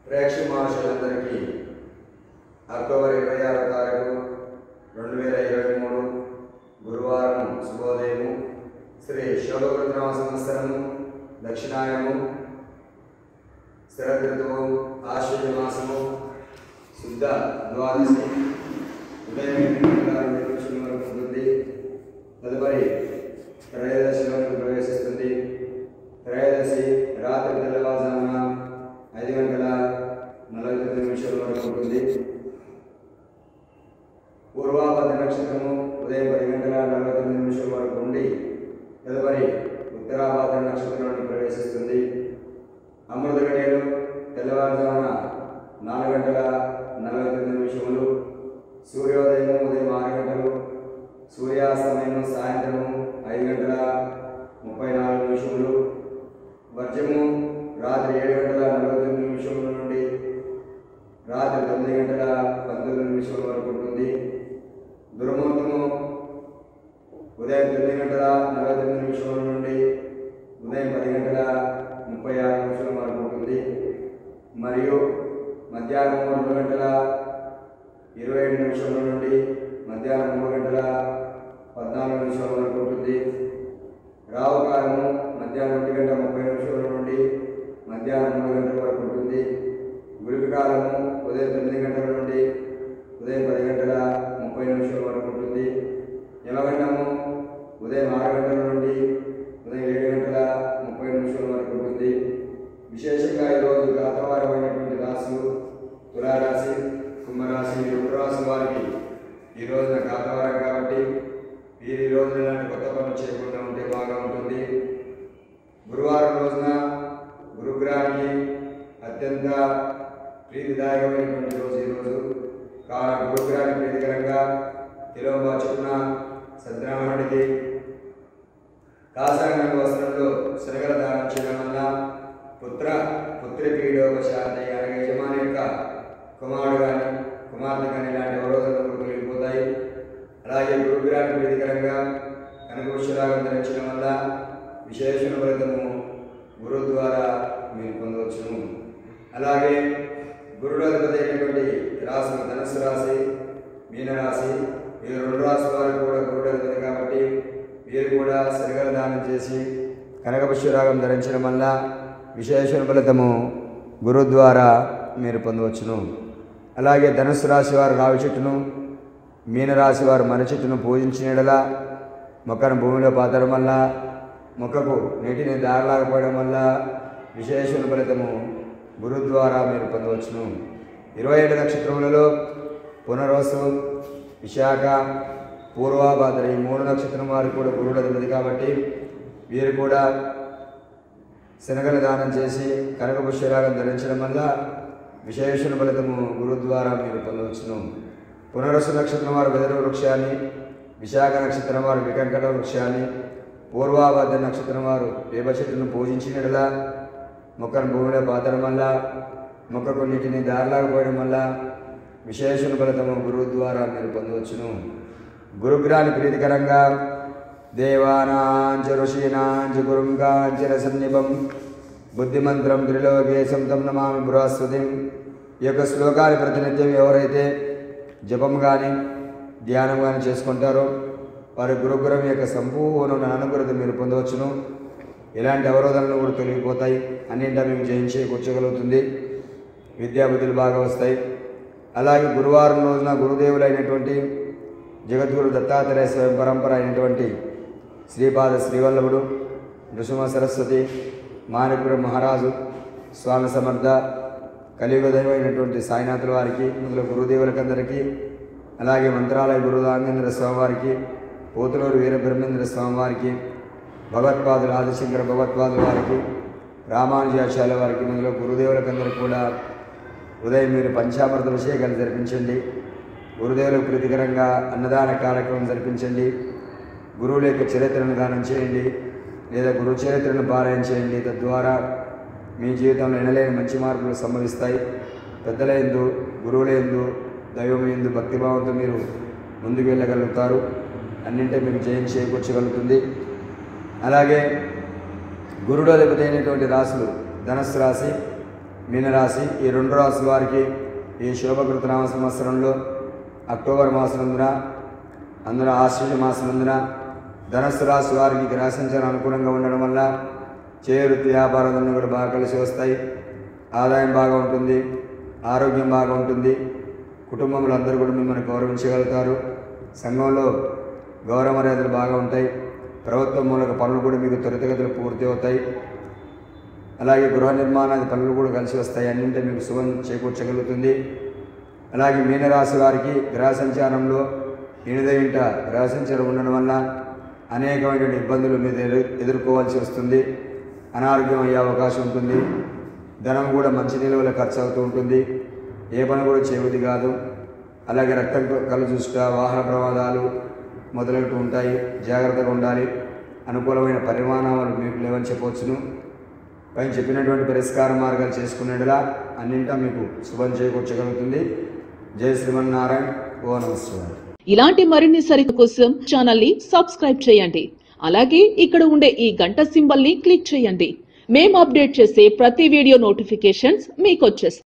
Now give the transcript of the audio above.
ప్రేక్షక మహాశయులందరికీ అక్టోబర్ ఇరవై ఆరో తారీఖు రెండు వేల ఇరవై మూడు గురువారం శుభోదయము శ్రీ శోభకృతనామ సంవత్సరము దక్షిణాయనము శరదృతువు ఆశ్వజ మాసము శుద్ధ ద్వాదశి ఉదయం ఎనిమిది గంటల ఇరవై నిమిషాల వరకు ఉంటుంది తదుపరి త్రయోదశిలోకి ప్రవేశిస్తుంది త్రయోదశి రాత్రి తెల్లవారుజామున ఐదు గంటల నలభై తొమ్మిది నిమిషాల వరకు ఉంటుంది పూర్వాభద్ర నక్షత్రము ఉదయం పది గంటల నలభై తొమ్మిది నిమిషాల వరకు ఉండి తదుపరి ఉత్తరాభద్ర నక్షత్రంలోకి ప్రవేశిస్తుంది అమృత గడియలు తెల్లవారుజామున నాలుగు గంటల నలభై తొమ్మిది నిమిషములు సూర్యోదయం ఉదయం ఆరు గంటలు సూర్యాస్తమయం సాయంత్రము ఐదు గంటల ముప్పై నాలుగు నిమిషములు వర్జము రాత్రి ఏడు గంటల నలభై తొమ్మిది నిమిషముల నుండి రాత్రి తొమ్మిది గంటల పంతొమ్మిది నిమిషముల వరకు ఉంటుంది దుర్ముహూర్తము ఉదయం తొమ్మిది గంటల నలభై తొమ్మిది నిమిషముల నుండి ఉదయం పది గంటల ముప్పై ఆరు నిమిషాల వరకు ఉంటుంది మరియు మధ్యాహ్నం రెండు గంటల ఇరవై ఏడు నిమిషముల నుండి మధ్యాహ్నం మూడు గంటల పద్నాలుగు నిమిషాల వరకు ఉంటుంది రావుకాలము మధ్యాహ్నం ఒంటి గంట ముప్పై నిమిషాల నుండి మధ్యాహ్నం మూడు గంటల వరకు ఉంటుంది గురిపి కాలము ఉదయం తొమ్మిది గంటల నుండి ఉదయం పది గంటల ముప్పై నిమిషాల వరకు ఉంటుంది యమగండము ఉదయం ఆరు గంటల నుండి ఉదయం ఏడు గంటల ముప్పై నిమిషాల వరకు ఉంటుంది విశేషంగా ఈరోజు గాతవారమైనటువంటి రాశులు తులారాశి కుంభరాశి ఈ రెండు రాశుల వారికి ఈ రోజున గాతవారం కాబట్టి వీరు ఈ రోజున ఇలాంటి కొత్త పనులు చేయకుండా ఉంటే బాగా ఉంటుంది గురువారం రోజున గురుగ్రహానికి అత్యంత ప్రీతిదాయకమైనటువంటి రోజు ఈరోజు కావున గురుగ్రహానికి ప్రీతికరంగా తిరువ చొప్పున సత్యనారాయణుడికి కాసారంగ వస్త్రంలో శనగల దానం చేయడం వల్ల పుత్ర పుత్రి పీడోపశాంతి అనగా యజమాని యొక్క కుమారుడు కానీ కుమార్తె కానీ ఇలాంటి అవరోధాలు తొలగిపోతాయి అలాగే గురుగ్రహానికి ప్రీతికరంగా కనకపుష్యరాగం ధరించడం వల్ల విశేషణ ఫలితము గురువు ద్వారా మీరు పొందవచ్చును అలాగే గురుడు అధిపతి అయినటువంటి రాశి ధనుసు రాశి మీనరాశి ఈ రెండు రాశుల వారికి కూడా గురుడు అధిపతి కాబట్టి వీరు కూడా శనగల దానం చేసి కనకపుష్యరాగం ధరించడం వల్ల విశేషణ ఫలితము గురు ద్వారా మీరు పొందవచ్చును అలాగే ధనుసు రాశి వారు రావి చెట్టును మీనరాశి వారు మర్రి చెట్టును పూజించిన యెడల మొక్కను భూమిలో పాతడం వల్ల మొక్కకు నీటిని దారలాగపోవడం వల్ల విశేషణ ఫలితము గురు ద్వారా మీరు పొందవచ్చును ఇరవై ఏడు నక్షత్రములలో పునర్వసు విశాఖ పూర్వాభాద్ర ఈ మూడు నక్షత్రం వారు కూడా గురుడు అధిపతి కాబట్టి వీరు కూడా శనగల దానం చేసి కనకపుష్యరాగం ధరించడం వల్ల విశేషణ ఫలితము గురు ద్వారా మీరు పొందవచ్చును పునరసు నక్షత్రం వారు వెదరు వృక్షాన్ని విశాఖ నక్షత్రం వారు వికంకట వృక్షాన్ని పూర్వాభద్ర నక్షత్రం వారు వేప చెట్టును పూజించినట్లా మొక్కను భూమిలో పాతడం వల్ల మొక్కకు నీటిని దారిలాగపోయడం వల్ల విశేషణ ఫలితము గురువు ద్వారా మీరు పొందవచ్చును గురుగ్రహాన్ని ప్రీతికరంగా దేవానాంచ ఋషీనాంచ గురుంగాంచ సన్నిపం బుద్ధిమంత్రం త్రిలోకేశం తం నమామి బృహస్పతిం ఈ యొక్క శ్లోకాన్ని ప్రతినిత్యం ఎవరైతే జపం కానీ ధ్యానం కానీ చేసుకుంటారో వారి గురుగ్రహం యొక్క సంపూర్ణ అనుగ్రహత మీరు పొందవచ్చును ఎలాంటి అవరోధాలను కూడా తొలగిపోతాయి అన్నింటా మేము జయించే కూర్చోగలుగుతుంది విద్యాబుద్ధులు బాగా వస్తాయి అలాగే గురువారం రోజున గురుదేవులైనటువంటి జగద్గురు దత్తాత్రేయ స్వయం పరంపర అయినటువంటి శ్రీపాద శ్రీవల్లభుడు నృసింహ సరస్వతి మాణిపుర మహారాజు స్వామి సమర్థ కలియుగ దైవమైనటువంటి సాయినాథుల వారికి మొదలు గురుదేవులకందరికీ అలాగే మంత్రాలయ గురుదాంగేంద్ర స్వామివారికి పోతులూరు వీరబ్రహ్మేంద్ర స్వామివారికి భగవత్పాదులు ఆదిశంకర భగవత్పాదుల వారికి రామానుజాచార్య వారికి మొదలు గురుదేవులకందరికీ కూడా ఉదయం మీరు పంచామృత అభిషేకాలు జరిపించండి గురుదేవులకు ప్రీతికరంగా అన్నదాన కార్యక్రమం జరిపించండి గురువుల యొక్క చరిత్రను దానం చేయండి లేదా గురు చరిత్రను పారాయణ చేయండి తద్వారా మీ జీవితంలో ఎనలేని మంచి మార్పులు సంభవిస్తాయి పెద్దల ఎందు గురువుల ఎందు దైవం ఎందు భక్తిభావంతో మీరు ముందుకు వెళ్ళగలుగుతారు అన్నింటే మీకు జయం చేకూర్చగలుగుతుంది అలాగే గురుడు అధిపతి అయినటువంటి రాశులు ధనస్సు రాశి మీనరాశి ఈ రెండు రాశుల వారికి ఈ శోభకృత నామ సంవత్సరంలో అక్టోబర్ మాసనందున అందున ఆశ్వజ మాసనందున ధనస్సు రాశి వారికి గ్రహ సంచారం అనుకూలంగా ఉండడం వల్ల చేవృత్తి వ్యాపారాలన్నీ కూడా బాగా కలిసి వస్తాయి ఆదాయం బాగా ఉంటుంది ఆరోగ్యం బాగా ఉంటుంది కుటుంబంలో అందరూ కూడా మిమ్మల్ని గౌరవించగలుగుతారు సంఘంలో గౌరవ మర్యాదలు బాగా ఉంటాయి ప్రభుత్వం మూలక పనులు కూడా మీకు త్వరితగతులు పూర్తి అవుతాయి అలాగే గృహ నిర్మాణాది పనులు కూడా కలిసి వస్తాయి అన్నింటి మీకు శుభం చేకూర్చగలుగుతుంది అలాగే మీనరాశి వారికి గ్రహ సంచారంలో ఎనిమిది ఇంట గ్రహ సంచారం ఉండడం వల్ల అనేకమైనటువంటి ఇబ్బందులు మీరు ఎదు ఎదుర్కోవాల్సి వస్తుంది అనారోగ్యం అయ్యే అవకాశం ఉంటుంది ధనం కూడా మంచి నిలువల ఖర్చు అవుతూ ఉంటుంది ఏ పని కూడా చేయబుద్ధి కాదు అలాగే రక్తం కళ్ళు చూసుట వాహన ప్రమాదాలు మొదలవుతూ ఉంటాయి జాగ్రత్తగా ఉండాలి అనుకూలమైన పరిమాణాలు మీకు లేవని చెప్పవచ్చును పైన చెప్పినటువంటి పరిష్కార మార్గాలు చేసుకునేలా అన్నింటా మీకు శుభం చేకూర్చగలుగుతుంది జయ శ్రీమన్నారాయణ ఓ నమస్కారం ఇలాంటి మరిన్ని సరిత కోసం ఛానల్ ని సబ్స్క్రైబ్ చేయండి అలాగే ఇక్కడ ఉండే ఈ గంట సింబల్ ని క్లిక్ చేయండి మేము అప్డేట్ చేసే ప్రతి వీడియో నోటిఫికేషన్స్ మీకు వచ్చేస్తాయి